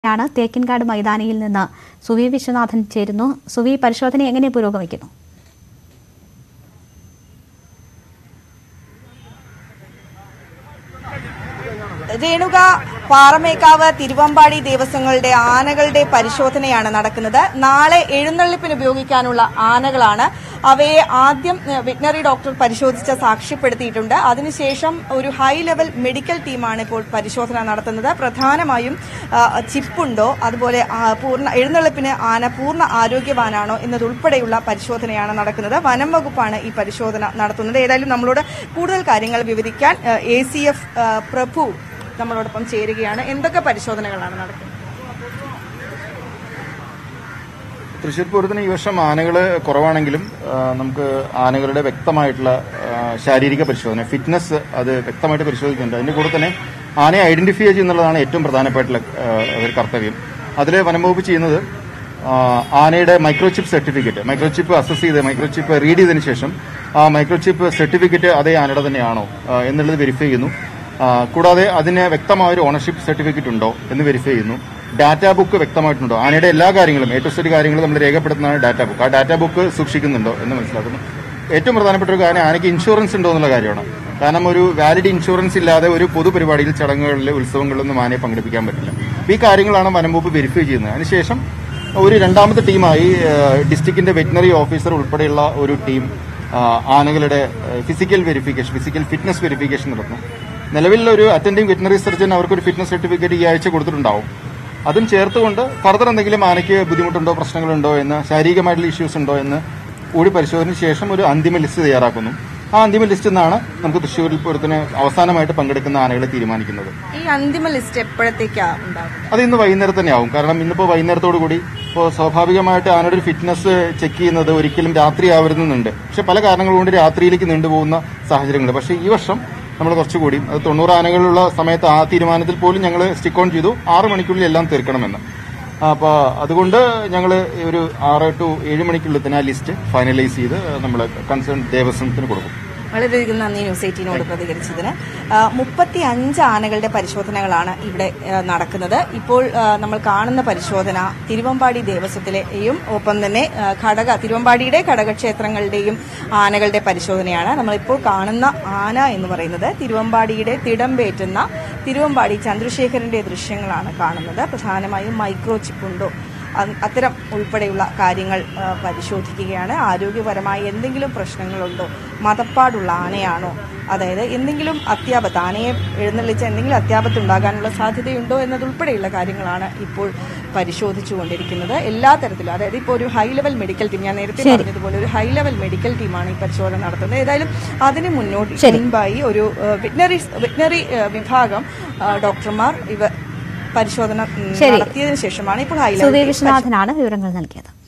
ാണ് തേക്കിൻകാട് മൈതാനിയിൽ നിന്ന് സുവി വിശ്വനാഥൻ ചേരുന്നു സുവി പരിശോധന എങ്ങനെ പുരോഗമിക്കുന്നു രേണുക പാറമേക്കാവ് തിരുവമ്പാടി ദേവസ്വങ്ങളുടെ ആനകളുടെ പരിശോധനയാണ് നടക്കുന്നത് നാളെ എഴുന്നള്ളിപ്പിന് ഉപയോഗിക്കാനുള്ള ആനകളാണ് അവയെ ആദ്യം ഏഹ്, വെറ്റിനറി ഡോക്ടർ പരിശോധിച്ച് സാക്ഷ്യപ്പെടുത്തിയിട്ടുണ്ട് അതിനുശേഷം ഒരു ഹൈ ലെവൽ മെഡിക്കൽ ടീമാണ് ഇപ്പോൾ പരിശോധന നടത്തുന്നത് പ്രധാനമായും ആ, ചിപ്പുണ്ടോ അതുപോലെ ആ, പൂർണ്ണ എഴുന്നള്ളിപ്പിന് ആന പൂർണ്ണ ആരോഗ്യവാനാണോ എന്നതുൾപ്പെടെയുള്ള പരിശോധനയാണ് നടക്കുന്നത് വനം വകുപ്പാണ് ഈ പരിശോധന നടത്തുന്നത് ഏതായാലും നമ്മളോട് കൂടുതൽ കാര്യങ്ങൾ വിവരിക്കാൻ എ സി എഫ് പ്രഭു നമ്മളോടൊപ്പം ചേരുകയാണ് എന്തൊക്കെ പരിശോധനകളാണ് നടക്കുന്നത് തൃശ്ശൂർ പൂരത്തിന് ഈ വർഷം ആനകൾ കുറവാണെങ്കിലും ആ, നമുക്ക് ആനകളുടെ വ്യക്തമായിട്ടുള്ള ആ, ശാരീരിക പരിശോധന ഫിറ്റ്നസ് അത് വ്യക്തമായിട്ട് പരിശോധിക്കുന്നുണ്ട് അതിന്റെ കൂടെ തന്നെ ആനയെ ഐഡന്റിഫൈ ചെയ്യുന്നുള്ളതാണ് ഏറ്റവും പ്രധാനപ്പെട്ടുള്ള ആ, ഒരു കർത്തവ്യം അതിൽ വനംവകുപ്പ് ചെയ്യുന്നത് ആ, ആനയുടെ മൈക്രോചിപ്പ് സർട്ടിഫിക്കറ്റ് മൈക്രോചിപ്പ് അസസ് ചെയ്ത് മൈക്രോചിപ്പ് റീഡ് ചെയ്തതിനു ശേഷം ആ മൈക്രോചിപ്പ് സർട്ടിഫിക്കറ്റ് അതേ ആനയുടെ തന്നെയാണോ ആ, എന്നുള്ളത് വെരിഫൈ ചെയ്യുന്നു ആ, കൂടാതെ അതിന് വ്യക്തമായ ഒരു ഓണർഷിപ്പ് സർട്ടിഫിക്കറ്റ് ഉണ്ടോ എന്ന് വെരിഫൈ ചെയ്യുന്നു ഡാറ്റാ ബുക്ക് വ്യക്തമായിട്ടുണ്ടോ ആനയുടെ എല്ലാ കാര്യങ്ങളും എ ടു സെറ്റ് കാര്യങ്ങളും നമ്മൾ രേഖപ്പെടുത്തുന്നതാണ് ഡാറ്റാ ബുക്ക് ആ ഡാറ്റാ ബുക്ക് സൂക്ഷിക്കുന്നുണ്ടോ എന്ന് മനസ്സിലാക്കുന്നു ഏറ്റവും പ്രധാനപ്പെട്ട ഒരു കാര്യം ആനയ്ക്ക് ഇൻഷുറൻസ് ഉണ്ടോ എന്നുള്ള കാര്യമാണ് കാരണം ഒരു വാലിഡ് ഇൻഷുറൻസ് ഇല്ലാതെ ഒരു പൊതുപരിപാടിയിൽ ചടങ്ങുകളിൽ ഉത്സവങ്ങളിലൊന്നും ആനയെ പങ്കെടുപ്പിക്കാൻ പറ്റില്ല അപ്പൊ ഈ കാര്യങ്ങളാണ് വനം വകുപ്പ് വെരിഫൈ ചെയ്യുന്നത് അതിനുശേഷം ഒരു രണ്ടാമത്തെ ടീമായി ഡിസ്ട്രിക്റ്റിന്റെ വെറ്റിനറി ഓഫീസർ ഉൾപ്പെടെയുള്ള ഒരു ടീം ആ, ആനകളുടെ physical verification physical fitness verification നടത്തുന്നു നിലവിൽ ഒരു അറ്റൻഡിംഗ് വെറ്റിനറി സർജൻ അവർക്ക് ഒരു ഫിറ്റ്നസ് സർട്ടിഫിക്കറ്റ് ഈ ആഴ്ച കൊടുത്തിട്ടുണ്ടാവും അതും ചേർത്തുകൊണ്ട് ഫർദർ എന്തെങ്കിലും ആനയ്ക്ക് ബുദ്ധിമുട്ടുണ്ടോ പ്രശ്നങ്ങളുണ്ടോ എന്ന് ശാരീരികമായിട്ടുള്ള ഇഷ്യൂസ് ഉണ്ടോ എന്ന് കൂടി പരിശോധനയ്ക്ക് ശേഷം ഒരു അന്തിമ ലിസ്റ്റ് തയ്യാറാക്കുന്നു ആ അന്തിമ ലിസ്റ്റിൽ നിന്നാണ് നമുക്ക് തൃശ്ശൂരിൽ പൂരത്തിന് അവസാനമായിട്ട് പങ്കെടുക്കുന്ന ആനകളെ തീരുമാനിക്കുന്നത് ഈ അന്തിമ ലിസ്റ്റ് എപ്പോഴത്തേക്കാണ് ഉണ്ടാകുന്നത് അത് ഇന്ന് വൈകുന്നേരം തന്നെ ആവും കാരണം ഇന്നിപ്പോൾ വൈകുന്നേരത്തോടു കൂടി ഇപ്പോൾ സ്വാഭാവികമായിട്ട് ആനയുടെ ഒരു ഫിറ്റ്നസ് ചെക്ക് ചെയ്യുന്നത് ഒരിക്കലും രാത്രി ആവരുന്നുണ്ട് പക്ഷെ പല കാരണങ്ങൾ കൊണ്ട് രാത്രിയിലേക്ക് നീണ്ടുപോകുന്ന സാഹചര്യങ്ങളുണ്ട് പക്ഷേ ഈ വർഷം നമ്മൾ കുറച്ചുകൂടി അത് തൊണ്ണൂറ് ആനകളുള്ള സമയത്ത് ആ തീരുമാനത്തിൽ പോലും ഞങ്ങൾ സ്റ്റിക്ക് ഓൺ ചെയ്തു ആറ് മണിക്കുള്ളിൽ എല്ലാം തീർക്കണമെന്ന് അപ്പോൾ അതുകൊണ്ട് ഞങ്ങൾ ഒരു ആറ് ടു ഏഴ് മണിക്കുള്ളിൽ തന്നെ ആ ലിസ്റ്റ് ഫൈനലൈസ് ചെയ്ത് നമ്മൾ കൺസേൺ ദേവസ്വത്തിന് കൊടുക്കും വളരെയധികം നന്ദി ന്യൂസ് എയ്റ്റീനോട് പ്രതികരിച്ചതിന് മുപ്പത്തി അഞ്ച് ആനകളുടെ പരിശോധനകളാണ് ഇവിടെ ആ, നടക്കുന്നത് ഇപ്പോൾ ആ, നമ്മൾ കാണുന്ന പരിശോധന തിരുവമ്പാടി ദേവസ്വത്തിലെയും ഒപ്പം തന്നെ ആ, ഘടക തിരുവമ്പാടിയുടെ ഘടകക്ഷേത്രങ്ങളുടെയും ആനകളുടെ പരിശോധനയാണ് നമ്മളിപ്പോൾ കാണുന്ന ആന എന്ന് പറയുന്നത് തിരുവമ്പാടിയുടെ തിടമ്പേറ്റുന്ന തിരുവമ്പാടി ചന്ദ്രശേഖരന്റെ ദൃശ്യങ്ങളാണ് കാണുന്നത് പ്രധാനമായും മൈക്രോ ചിപ്പുണ്ടോ അ- അത്തരം ഉൾപ്പെടെയുള്ള കാര്യങ്ങൾ ആ, പരിശോധിക്കുകയാണ് ആരോഗ്യപരമായി എന്തെങ്കിലും പ്രശ്നങ്ങളുണ്ടോ മതപ്പാടുള്ള ആനയാണോ അതായത് എന്തെങ്കിലും അത്യാപത്ത് ആനയെ എഴുന്നള്ളിച്ച് എന്തെങ്കിലും അത്യാപത്ത് ഉണ്ടാകാനുള്ള സാധ്യതയുണ്ടോ എന്നതുൾപ്പെടെയുള്ള കാര്യങ്ങളാണ് ഇപ്പോൾ പരിശോധിച്ചുകൊണ്ടിരിക്കുന്നത് എല്ലാ തരത്തിലും അതായത് ഇപ്പോൾ ഒരു ഹൈ ലെവൽ മെഡിക്കൽ ടീം ഞാൻ നേരത്തെ പറഞ്ഞതുപോലെ ഒരു ഹൈ ലെവൽ മെഡിക്കൽ ടീമാണ് ഈ പരിശോധന നടത്തുന്നത് ഏതായാലും അതിന് മുന്നോട്ട് മുൻപായി ഒരു വെറ്റിനറി വെറ്റിനറി വിഭാഗം ആ, ഡോക്ടർമാർ ഇവ പരിശോധന ഉം, ശരി. നടത്തിയതിനു ശേഷമാണ് ഇപ്പോൾ ഹൈ സുവി ലെവൽ വിശ്വനാഥനാണ് വിവരങ്ങൾ നൽകിയത്